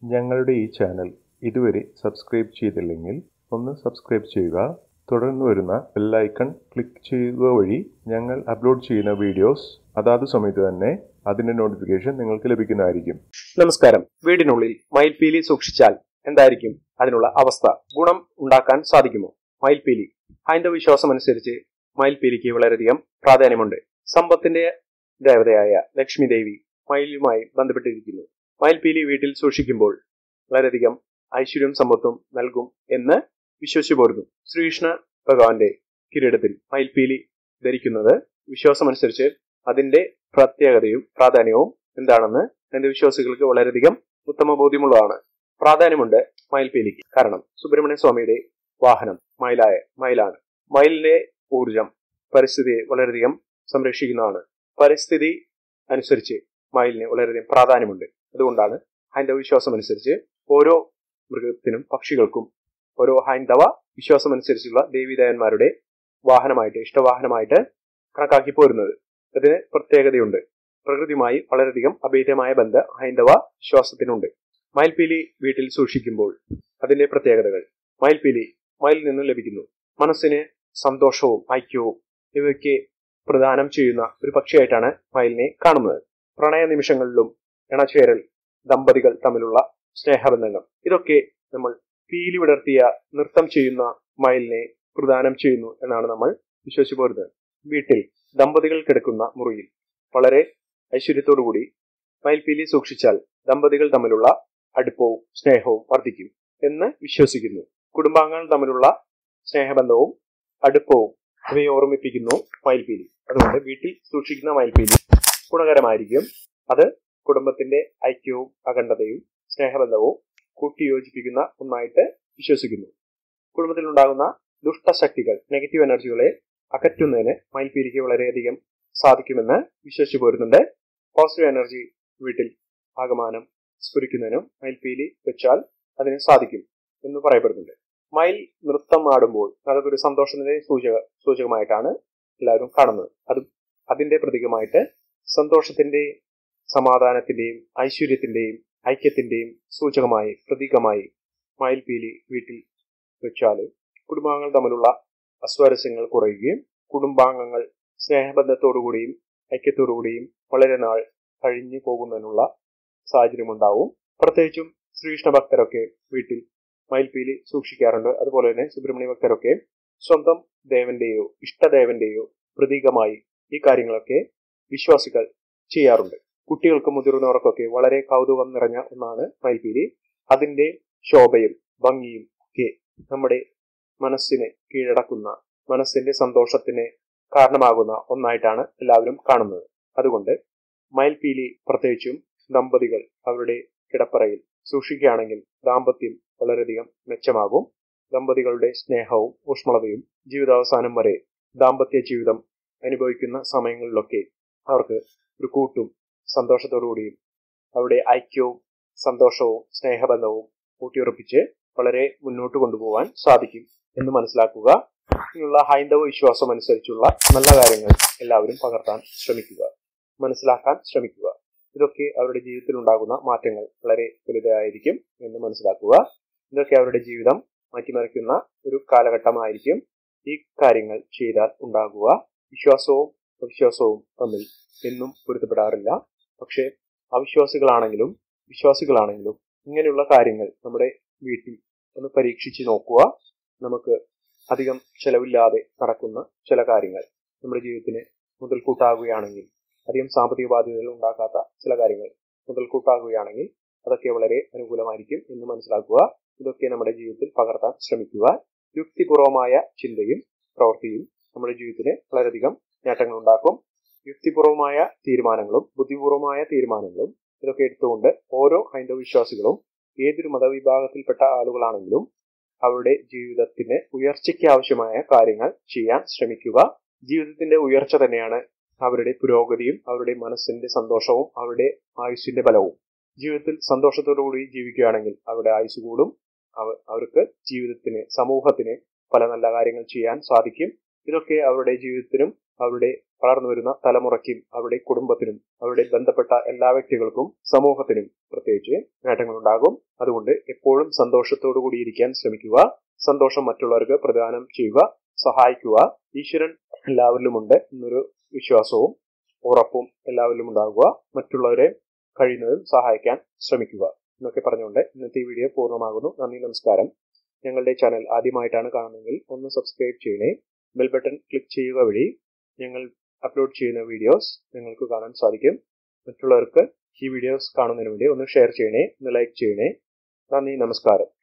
ഞങ്ങളുടെ ഈ ചാനൽ ഇതുവരെ സബ്സ്ക്രൈബ് ചെയ്തില്ലെങ്കിൽ ഒന്ന് സബ്സ്ക്രൈബ് ചെയ്യുക തുടർന്ന് വരുന്ന ബെല്ലൈക്കൺ ക്ലിക്ക് ചെയ്യുക വഴി ഞങ്ങൾ അപ്ലോഡ് ചെയ്യുന്ന വീഡിയോസ് അതാത് സമയത്ത് തന്നെ അതിന്റെ നോട്ടിഫിക്കേഷൻ നിങ്ങൾക്ക് ലഭിക്കുന്നതായിരിക്കും നമസ്കാരം വീടിനുള്ളിൽ മയിൽപീലി സൂക്ഷിച്ചാൽ എന്തായിരിക്കും അതിനുള്ള അവസ്ഥ ഗുണം ഉണ്ടാക്കാൻ സാധിക്കുമോ മയിൽപീലി ഹൈന്ദവ വിശ്വാസം അനുസരിച്ച് മയിൽപീലിക്ക് വളരെയധികം പ്രാധാന്യമുണ്ട് സമ്പത്തിന്റെ ദേവതയായ ലക്ഷ്മി ദേവി മയിലുമായി ബന്ധപ്പെട്ടിരിക്കുന്നു മയിൽപീലി വീട്ടിൽ സൂക്ഷിക്കുമ്പോൾ വളരെയധികം ഐശ്വര്യം സമ്പത്തും നൽകും എന്ന് വിശ്വസിച്ചു പോരുന്നു ശ്രീകൃഷ്ണ ഭഗവാന്റെ കിരീടത്തിൽ മയിൽപീലി ധരിക്കുന്നത് വിശ്വാസമനുസരിച്ച് അതിന്റെ പ്രത്യേകതയും പ്രാധാന്യവും എന്താണെന്ന് എന്റെ വിശ്വാസികൾക്ക് വളരെയധികം ഉത്തമ ബോധ്യമുള്ളതാണ് പ്രാധാന്യമുണ്ട് മയിൽപീലിക്ക് കാരണം സുബ്രഹ്മണ്യ സ്വാമിയുടെ വാഹനം മയിലായ മയിലാണ് മയിലിന്റെ ഊർജം പരിസ്ഥിതിയെ വളരെയധികം സംരക്ഷിക്കുന്നതാണ് പരിസ്ഥിതി അനുസരിച്ച് മയിലിന് വളരെയധികം പ്രാധാന്യമുണ്ട് അതുകൊണ്ടാണ് ഹൈന്ദവ വിശ്വാസം അനുസരിച്ച് ഓരോ മൃഗത്തിനും പക്ഷികൾക്കും ഓരോ ഹൈന്ദവ വിശ്വാസം അനുസരിച്ചുള്ള ദേവീദേവന്മാരുടെ വാഹനമായിട്ട് ഇഷ്ടവാഹനമായിട്ട് കണക്കാക്കി പോരുന്നത് അതിന് പ്രത്യേകതയുണ്ട് പ്രകൃതിയുമായി വളരെയധികം അഭേദ്യമായ ബന്ധ ഹൈന്ദവ വിശ്വാസത്തിനുണ്ട് മയിൽപീലി വീട്ടിൽ സൂക്ഷിക്കുമ്പോൾ അതിന്റെ പ്രത്യേകതകൾ മയിൽപീലി മയിലിൽ നിന്നും ലഭിക്കുന്നു മനസ്സിന് സന്തോഷവും ഐക്യവും ഇവയ്ക്ക് പ്രദാനം ചെയ്യുന്ന ഒരു പക്ഷിയായിട്ടാണ് മയിലിനെ കാണുന്നത് പ്രണയ നിമിഷങ്ങളിലും ഇണചേരൽ ദമ്പതികൾ തമ്മിലുള്ള സ്നേഹബന്ധങ്ങൾ ഇതൊക്കെ നമ്മൾ പീലി വിടർത്തിയ നൃത്തം ചെയ്യുന്ന മയിലിനെ പ്രദാനം ചെയ്യുന്നു എന്നാണ് നമ്മൾ വിശ്വസിച്ചു പോരുന്നത് വീട്ടിൽ ദമ്പതികൾ കിടക്കുന്ന മുറിയിൽ വളരെ ഐശ്വര്യത്തോടുകൂടി മയിൽപീലി സൂക്ഷിച്ചാൽ ദമ്പതികൾ തമ്മിലുള്ള അടുപ്പവും സ്നേഹവും വർദ്ധിക്കും എന്ന് വിശ്വസിക്കുന്നു കുടുംബാംഗങ്ങൾ തമ്മിലുള്ള സ്നേഹബന്ധവും അടുപ്പവും ഇവയെ ഓർമ്മിപ്പിക്കുന്നു മയിൽപീലി അതുകൊണ്ട് വീട്ടിൽ സൂക്ഷിക്കുന്ന മയിൽപീലി ഗുണകരമായിരിക്കും അത് കുടുംബത്തിന്റെ ഐക്യവും അഖണ്ഡതയും സ്നേഹബന്ധവും കൂട്ടിയോജിപ്പിക്കുന്ന ഒന്നായിട്ട് വിശ്വസിക്കുന്നു കുടുംബത്തിൽ ഉണ്ടാകുന്ന ദുഷ്ടശക്തികൾ നെഗറ്റീവ് എനർജികളെ അകറ്റുന്നതിന് മയിൽപീലിക്ക് വളരെയധികം സാധിക്കുമെന്ന് വിശ്വസിച്ചു പോരുന്നുണ്ട് പോസിറ്റീവ് എനർജി വീട്ടിൽ ആകമാനം സ്ഫുരിക്കുന്നതിനും മയിൽപീലി വെച്ചാൽ അതിന് സാധിക്കും എന്ന് പറയപ്പെടുന്നുണ്ട് മയിൽ നൃത്തം ആടുമ്പോൾ അതൊക്കെ ഒരു സന്തോഷത്തിന്റെ സൂചക സൂചകമായിട്ടാണ് എല്ലാവരും കാണുന്നത് അത് അതിന്റെ പ്രതീകമായിട്ട് സന്തോഷത്തിന്റെയും സമാധാനത്തിന്റെയും ഐശ്വര്യത്തിന്റെയും ഐക്യത്തിന്റെയും സൂചകമായി പ്രതീകമായി മയിൽപീലി വീട്ടിൽ വെച്ചാൽ കുടുംബാംഗങ്ങൾ തമ്മിലുള്ള അസ്വാരസ്യങ്ങൾ കുറയുകയും കുടുംബാംഗങ്ങൾ സ്നേഹബന്ധത്തോടുകൂടിയും ഐക്യത്തോടുകൂടിയും വളരെ നാൾ കഴിഞ്ഞു പോകുന്നതിനുള്ള സാഹചര്യമുണ്ടാവും പ്രത്യേകിച്ചും ശ്രീകൃഷ്ണ ഭക്തരൊക്കെ വീട്ടിൽ മയിൽപീലി സൂക്ഷിക്കാറുണ്ട് അതുപോലെ തന്നെ സുബ്രഹ്മണ്യ ഭക്തരൊക്കെ സ്വന്തം ദേവന്റെയോ ഇഷ്ടദേവന്റെയോ പ്രതീകമായി ഈ കാര്യങ്ങളൊക്കെ വിശ്വാസികൾ ചെയ്യാറുണ്ട് കുട്ടികൾക്കും മുതിർന്നവർക്കൊക്കെ വളരെ കൗതുകം നിറഞ്ഞ ഒന്നാണ് മയിൽപീലി അതിന്റെ ശോഭയും ഭംഗിയും ഒക്കെ നമ്മുടെ മനസ്സിനെ കീഴടക്കുന്ന മനസ്സിന്റെ സന്തോഷത്തിന് കാരണമാകുന്ന ഒന്നായിട്ടാണ് എല്ലാവരും കാണുന്നത് അതുകൊണ്ട് മയിൽപീലി പ്രത്യേകിച്ചും ദമ്പതികൾ അവരുടെ കിടപ്പറയിൽ സൂക്ഷിക്കുകയാണെങ്കിൽ ദാമ്പത്യം വളരെയധികം മെച്ചമാകും ദമ്പതികളുടെ സ്നേഹവും ഊഷ്മളതയും ജീവിതാവസാനം വരെ ദാമ്പത്യ ജീവിതം അനുഭവിക്കുന്ന സമയങ്ങളിലൊക്കെ അവർക്ക് ഒരു കൂട്ടും സന്തോഷത്തോടുകൂടിയും അവരുടെ ഐക്യവും സന്തോഷവും സ്നേഹബന്ധവും കൂട്ടിയുറപ്പിച്ച് വളരെ മുന്നോട്ട് കൊണ്ടുപോകാൻ സാധിക്കും എന്ന് മനസ്സിലാക്കുക ഇങ്ങനെയുള്ള ഹൈന്ദവ വിശ്വാസം അനുസരിച്ചുള്ള നല്ല കാര്യങ്ങൾ എല്ലാവരും പകർത്താൻ ശ്രമിക്കുക മനസ്സിലാക്കാൻ ശ്രമിക്കുക ഇതൊക്കെ അവരുടെ ജീവിതത്തിൽ ഉണ്ടാകുന്ന മാറ്റങ്ങൾ വളരെ വലുതായിരിക്കും എന്ന് മനസ്സിലാക്കുക ഇതൊക്കെ അവരുടെ ജീവിതം മാറ്റിമറിക്കുന്ന ഒരു കാലഘട്ടമായിരിക്കും ഈ കാര്യങ്ങൾ ചെയ്താൽ ഉണ്ടാകുക വിശ്വാസവും അവിശ്വാസവും തമ്മിൽ എന്നും പൊരുത്തപ്പെടാറില്ല പക്ഷേ അവിശ്വാസികളാണെങ്കിലും വിശ്വാസികളാണെങ്കിലും ഇങ്ങനെയുള്ള കാര്യങ്ങൾ നമ്മുടെ വീട്ടിൽ ഒന്ന് പരീക്ഷിച്ച് നോക്കുക നമുക്ക് അധികം ചെലവില്ലാതെ നടക്കുന്ന ചില കാര്യങ്ങൾ നമ്മുടെ ജീവിതത്തിന് മുതൽക്കൂട്ടാകുകയാണെങ്കിൽ അധികം സാമ്പത്തിക ബാധ്യതകൾ ഉണ്ടാക്കാത്ത ചില കാര്യങ്ങൾ മുതൽക്കൂട്ടാകുകയാണെങ്കിൽ അതൊക്കെ വളരെ അനുകൂലമായിരിക്കും എന്ന് മനസ്സിലാക്കുക ഇതൊക്കെ നമ്മുടെ ജീവിതത്തിൽ പകർത്താൻ ശ്രമിക്കുക യുക്തിപൂർവമായ ചിന്തയും പ്രവൃത്തിയും നമ്മുടെ ജീവിതത്തിന് വളരെയധികം നേട്ടങ്ങൾ ഉണ്ടാക്കും യുക്തിപൂർവമായ തീരുമാനങ്ങളും ബുദ്ധിപൂർവമായ തീരുമാനങ്ങളും ഇതൊക്കെ എടുത്തുകൊണ്ട് ഓരോ ഹൈന്ദവ വിശ്വാസികളും ഏതൊരു മതവിഭാഗത്തിൽപ്പെട്ട ആളുകളാണെങ്കിലും അവരുടെ ജീവിതത്തിന് ഉയർച്ചയ്ക്ക് ആവശ്യമായ കാര്യങ്ങൾ ചെയ്യാൻ ശ്രമിക്കുക ജീവിതത്തിന്റെ ഉയർച്ച തന്നെയാണ് അവരുടെ പുരോഗതിയും അവരുടെ മനസ്സിന്റെ സന്തോഷവും അവരുടെ ആയുസ്സിന്റെ ബലവും ജീവിതത്തിൽ സന്തോഷത്തോടുകൂടി ജീവിക്കുകയാണെങ്കിൽ അവരുടെ ആയുസ് കൂടും അവർക്ക് ജീവിതത്തിന് സമൂഹത്തിന് പല നല്ല കാര്യങ്ങൾ ചെയ്യാൻ സാധിക്കും ഇതൊക്കെ അവരുടെ ജീവിതത്തിനും അവരുടെ വളർന്നു വരുന്ന തലമുറയ്ക്കും അവരുടെ കുടുംബത്തിനും അവരുടെ ബന്ധപ്പെട്ട എല്ലാ വ്യക്തികൾക്കും സമൂഹത്തിനും പ്രത്യേകിച്ച് നേട്ടങ്ങളുണ്ടാകും അതുകൊണ്ട് എപ്പോഴും സന്തോഷത്തോടു കൂടി ഇരിക്കാൻ ശ്രമിക്കുക സന്തോഷം മറ്റുള്ളവർക്ക് പ്രദാനം ചെയ്യുക സഹായിക്കുക ഈശ്വരൻ എല്ലാവരിലുമുണ്ട് എന്നൊരു വിശ്വാസവും ഉറപ്പും എല്ലാവരിലും ഉണ്ടാകുക മറ്റുള്ളവരെ കഴിയുന്നതും സഹായിക്കാൻ ശ്രമിക്കുക എന്നൊക്കെ പറഞ്ഞുകൊണ്ട് ഇന്നത്തെ ഈ വീഡിയോ പൂർണ്ണമാകുന്നു നന്ദി നമസ്കാരം ഞങ്ങളുടെ ചാനൽ ആദ്യമായിട്ടാണ് കാണുന്നതെങ്കിൽ ഒന്ന് സബ്സ്ക്രൈബ് ചെയ്യണേ ബെൽ ബട്ടൺ ക്ലിക്ക് ചെയ്യുക വഴി ഞങ്ങൾ അപ്ലോഡ് ചെയ്യുന്ന വീഡിയോസ് നിങ്ങൾക്ക് കാണാൻ സാധിക്കും മറ്റുള്ളവർക്ക് ഈ വീഡിയോസ് കാണുന്നതിന് വേണ്ടി ഒന്ന് ഷെയർ ചെയ്യണേ ഒന്ന് ലൈക്ക് ചെയ്യണേ നന്ദി നമസ്കാരം